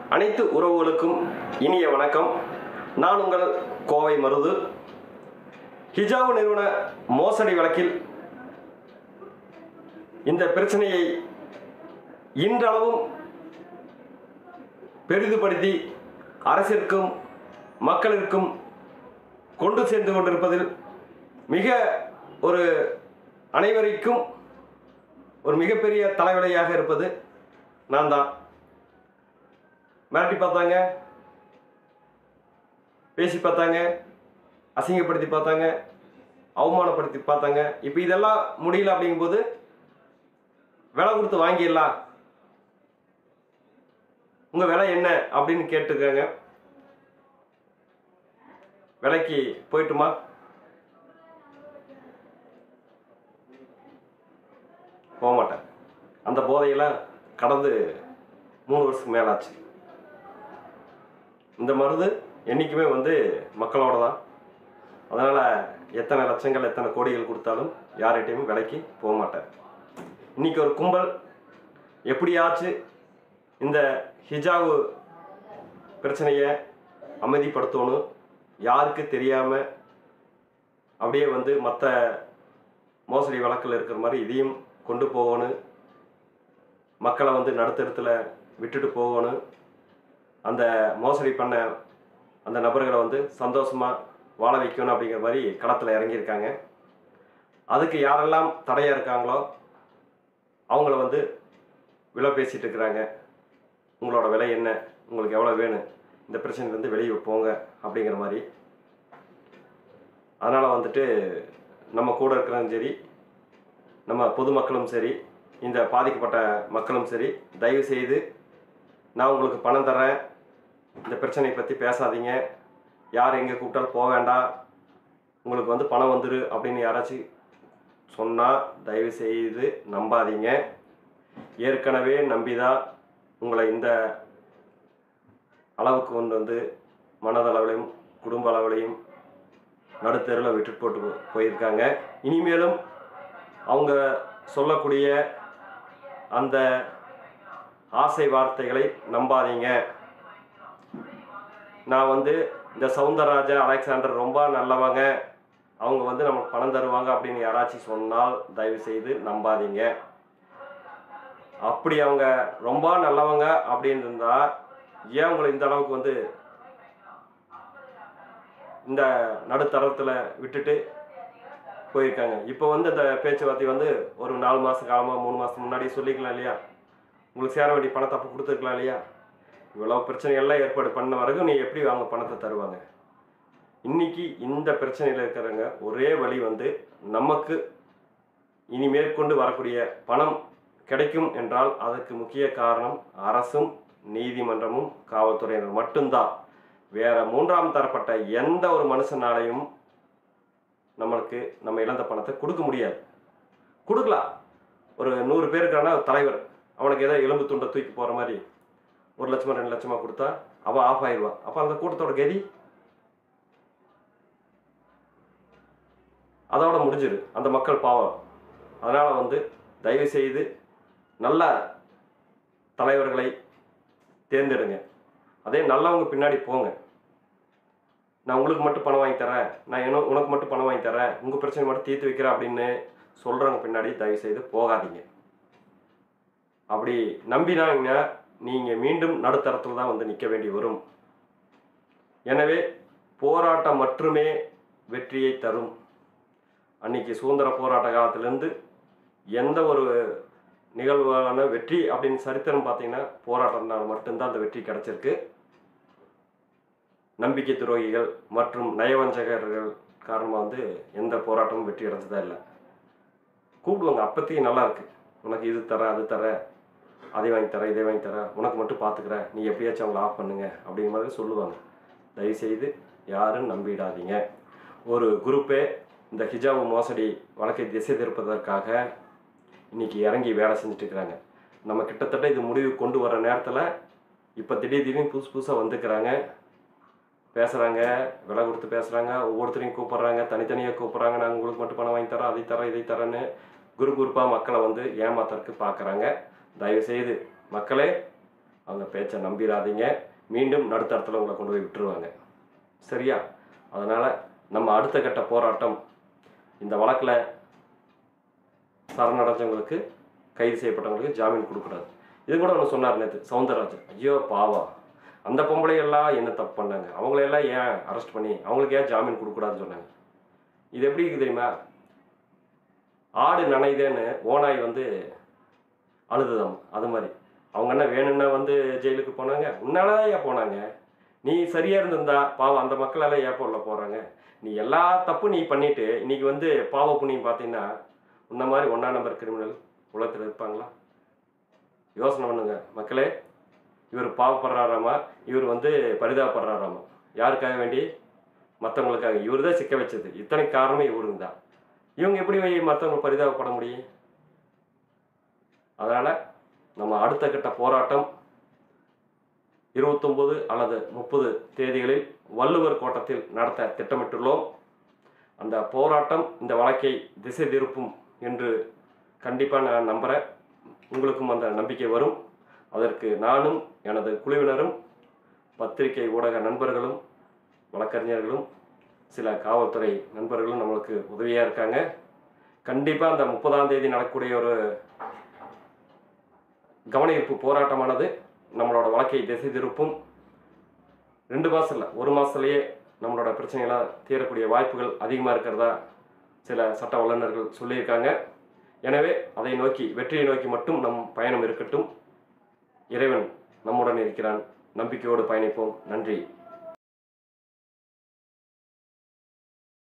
அனைத்து உறவுகளுக்கும் இனிய வணக்கம் நான் உங்கள் கோவை மருது ஹிஜாவு நிறுவன மோசடி வழக்கில் இந்த பிரச்சனையை இன்றளவும் பெரிதுபடுத்தி அரசிற்கும் மக்களிற்கும் கொண்டு சேர்ந்து கொண்டிருப்பதில் மிக ஒரு அனைவருக்கும் ஒரு மிகப்பெரிய தலைவலியாக இருப்பது நான் தான் மிரட்டி பார்த்தாங்க பேசி பார்த்தாங்க அசிங்கப்படுத்தி பார்த்தாங்க அவமானப்படுத்தி பார்த்தாங்க இப்போ இதெல்லாம் முடியல அப்படிங்கும்போது விலை கொடுத்து வாங்கிடலாம் உங்கள் விலை என்ன அப்படின்னு கேட்டுருக்காங்க விலைக்கு போயிட்டுமா போக மாட்டேன் அந்த போதையெல்லாம் கடந்து மூணு வருஷத்துக்கு மேலே ஆச்சு இந்த மருந்து என்றைக்குமே வந்து மக்களோட தான் அதனால் எத்தனை லட்சங்கள் எத்தனை கோடிகள் கொடுத்தாலும் யார்கிட்டையும் விலைக்கு போக மாட்டேன் இன்றைக்கி ஒரு கும்பல் எப்படியாச்சு இந்த ஹிஜாவு பிரச்சனையை அமைதிப்படுத்தணும் யாருக்கு தெரியாமல் அப்படியே வந்து மற்ற மோசடி வழக்கில் இருக்கிற மாதிரி இதையும் கொண்டு போகணும் மக்களை வந்து நடுத்தரத்தில் விட்டுட்டு போகணும் அந்த மோசடி பண்ண அந்த நபர்களை வந்து சந்தோஷமாக வாழ வைக்கணும் அப்படிங்கிற மாதிரி களத்தில் இறங்கியிருக்காங்க அதுக்கு யாரெல்லாம் தடையாக இருக்காங்களோ அவங்கள வந்து விலை பேசிகிட்டு இருக்கிறாங்க உங்களோட விலை என்ன உங்களுக்கு எவ்வளோ வேணும் இந்த பிரச்சனையிலேருந்து வெளியே போங்க அப்படிங்கிற மாதிரி அதனால் வந்துட்டு நம்ம கூட இருக்கிறதும் சரி நம்ம பொதுமக்களும் சரி இந்த பாதிக்கப்பட்ட மக்களும் சரி தயவு செய்து நான் உங்களுக்கு பணம் தரேன் இந்த பிரச்சனையை பற்றி பேசாதீங்க யார் எங்கே கூப்பிட்டாலும் போக வேண்டாம் உங்களுக்கு வந்து பணம் வந்துரு அப்படின்னு யாராச்சும் சொன்னால் தயவு செய்து நம்பாதீங்க ஏற்கனவே நம்பிதான் உங்களை இந்த அளவுக்கு கொண்டு வந்து மனதளவிலையும் குடும்ப அளவிலையும் நடுத்தெருவில் விட்டுட்டு போட்டு போ- போயிருக்காங்க இனிமேலும் அவங்க சொல்லக்கூடிய அந்த ஆசை வார்த்தைகளை நம்பாதீங்க நான் வந்து இந்த சவுந்தரராஜா அலெக்சாண்டர் ரொம்ப நல்லவங்க அவங்க வந்து நமக்கு பணம் தருவாங்க அப்படின்னு யாராச்சும் சொன்னால் தயவு செய்து நம்பாதீங்க அப்படி அவங்க ரொம்ப நல்லவங்க அப்படின்னு இருந்தா ஏன் உங்களை இந்த அளவுக்கு வந்து இந்த நடுத்தரத்தில் விட்டுட்டு போயிருக்காங்க இப்போ வந்து அந்த பேச்சுவார்த்தை வந்து ஒரு நாலு மாதம் காலமாக மூணு மாதம் முன்னாடி சொல்லிக்கலாம் இல்லையா உங்களுக்கு சேர வேண்டிய பணத்தை அப்போ கொடுத்துருக்கலாம் இல்லையா இவ்வளோ பிரச்சனைகள்லாம் ஏற்பாடு பண்ண வரைக்கும் நீ எப்படி அவங்க பணத்தை தருவாங்க இன்னைக்கு இந்த பிரச்சனையில் இருக்கிறவங்க ஒரே வழி வந்து நமக்கு இனி மேற்கொண்டு வரக்கூடிய பணம் கிடைக்கும் என்றால் அதற்கு முக்கிய காரணம் அரசும் நீதிமன்றமும் காவல்துறையினர் மட்டும்தான் வேற மூன்றாம் தரப்பட்ட எந்த ஒரு மனுஷனாலையும் நம்மளுக்கு நம்ம இழந்த பணத்தை கொடுக்க முடியாது கொடுக்கலாம் ஒரு நூறு பேருக்கான தலைவர் அவனுக்கு ஏதோ எலும்பு துண்டை தூக்கி போகிற மாதிரி ஒரு லட்சமா ரெண்டு லட்சமா கொடுத்தா அவன் ஆஃப் ஆயிடுவான் அப்போ அந்த கூட்டத்தோட கதி அதோட முடிஞ்சிரு அந்த மக்கள் பாவம் அதனால் வந்து தயவு செய்து நல்ல தலைவர்களை தேர்ந்தெடுங்க அதே நல்லவங்க பின்னாடி போங்க நான் உங்களுக்கு மட்டும் பணம் வாங்கி தரேன் நான் என்ன உனக்கு மட்டும் பணம் வாங்கி தரேன் உங்கள் பிரச்சனை மட்டும் தீர்த்து வைக்கிறேன் அப்படின்னு சொல்கிறவங்க பின்னாடி தயவு செய்து போகாதீங்க அப்படி நம்பினாங்க நீங்கள் மீண்டும் நடுத்தரத்தில் தான் வந்து நிற்க வேண்டி வரும் எனவே போராட்டம் மட்டுமே வெற்றியை தரும் அன்னைக்கு சுதந்திர போராட்ட காலத்திலேருந்து எந்த ஒரு நிகழ்வான வெற்றி அப்படின்னு சரித்திரம் பார்த்தீங்கன்னா போராட்டத்தினால் மட்டும்தான் அந்த வெற்றி கிடைச்சிருக்கு நம்பிக்கை துரோகிகள் மற்றும் நயவஞ்சகர்கள் காரணமாக வந்து எந்த போராட்டமும் வெற்றி அடைஞ்சதா இல்லை கூப்பிடுவாங்க அப்போதைக்கு நல்லா இருக்கு உனக்கு இது தரேன் அது தரேன் அதை வாங்கி தரேன் இதை வாங்கி தரேன் உனக்கு மட்டும் பார்த்துக்கிறேன் நீ எப்படியாச்சும் அவங்கள ஆஃப் பண்ணுங்க அப்படிங்கிற மாதிரி சொல்லுவாங்க தயவுசெய்து யாரும் நம்பிடாதீங்க ஒரு குரூப்பே இந்த ஹிஜாபு மோசடி வழக்கை திசை திருப்பதற்காக இன்னைக்கு இறங்கி வேலை செஞ்சுட்டு இருக்கிறாங்க நம்ம கிட்டத்தட்ட இது முடிவு கொண்டு வர நேரத்தில் இப்போ திடீர் திடீர்னு புதுசு புதுசாக வந்துக்கிறாங்க பேசுகிறாங்க விலை கொடுத்து பேசுகிறாங்க ஒவ்வொருத்தரையும் கூப்பிட்றாங்க தனித்தனியாக கூப்பிட்றாங்க நாங்கள் உங்களுக்கு மட்டும் பணம் வாங்கி தரோம் அதை தரோம் இதை தரேன்னு குரு குரூப்பாக மக்களை வந்து ஏமாத்துறதுக்கு பார்க்குறாங்க தயவுசெய்து மக்களே அவங்க பேச்சை நம்பிடாதீங்க மீண்டும் நடுத்தரத்தில் உங்களை கொண்டு போய் விட்டுருவாங்க சரியா அதனால் நம்ம அடுத்த கட்ட போராட்டம் இந்த வழக்கில் சரணடைஞ்சவங்களுக்கு கைது செய்யப்பட்டவங்களுக்கு ஜாமீன் கொடுக்கூடாது இது கூட ஒன்று சொன்னார் நேற்று சவுந்தரராஜன் ஐயோ பாவா அந்த பொம்பளையெல்லாம் என்ன தப்பு பண்ணாங்க அவங்களையெல்லாம் ஏன் அரெஸ்ட் பண்ணி அவங்களுக்கு ஏன் ஜாமீன் கொடுக்கூடாதுன்னு சொன்னாங்க இது எப்படி இருக்குது தெரியுமா ஆடு நனைதேன்னு ஓனாய் வந்து அழுதுதாம் அது மாதிரி அவங்க என்ன வேணும்னா வந்து ஜெயிலுக்கு போனாங்க உன்னால தான் ஏன் போனாங்க நீ சரியா இருந்திருந்தா பாவம் அந்த மக்களெல்லாம் ஏன் உள்ள போறாங்க நீ எல்லா தப்பும் நீ பண்ணிட்டு இன்னைக்கு வந்து பாவ புண்ணியம் பார்த்தீங்கன்னா உன்ன மாதிரி ஒன்றா நம்பர் கிரிமினல் உலகத்தில் இருப்பாங்களா யோசனை பண்ணுங்க மக்களே இவர் பாவப்படுறாராமா இவர் வந்து பரிதாபப்படுறாராமா யாருக்காக வேண்டி மற்றவங்களுக்காக இவர் தான் சிக்க வச்சது இத்தனை காரணமே இவருங்க தான் இவங்க எப்படி மற்றவங்க பரிதாபப்பட முடியும் அதனால் நம்ம அடுத்த கட்ட போராட்டம் இருபத்தொம்பது அல்லது முப்பது தேதிகளில் வள்ளுவர் கோட்டத்தில் நடத்த திட்டமிட்டுள்ளோம் அந்த போராட்டம் இந்த வழக்கை திசை திருப்பும் என்று கண்டிப்பாக நான் நம்புகிறேன் உங்களுக்கும் அந்த நம்பிக்கை வரும் அதற்கு நானும் எனது குழுவினரும் பத்திரிகை ஊடக நண்பர்களும் வழக்கறிஞர்களும் சில காவல்துறை நண்பர்களும் நம்மளுக்கு உதவியாக இருக்காங்க கண்டிப்பாக அந்த முப்பதாம் தேதி நடக்கக்கூடிய ஒரு கவனஈர்ப்பு போராட்டமானது நம்மளோட வழக்கை திசை திருப்பும் ரெண்டு மாதம் இல்லை ஒரு மாதத்துலேயே நம்மளோட பிரச்சனைகளாக தீரக்கூடிய வாய்ப்புகள் அதிகமாக இருக்கிறதா சில சட்ட வல்லுநர்கள் சொல்லியிருக்காங்க எனவே அதை நோக்கி வெற்றியை நோக்கி மட்டும் நம் பயணம் இருக்கட்டும் இறைவன் நம்முடன் இருக்கிறான் நம்பிக்கையோடு பயணிப்போம் நன்றி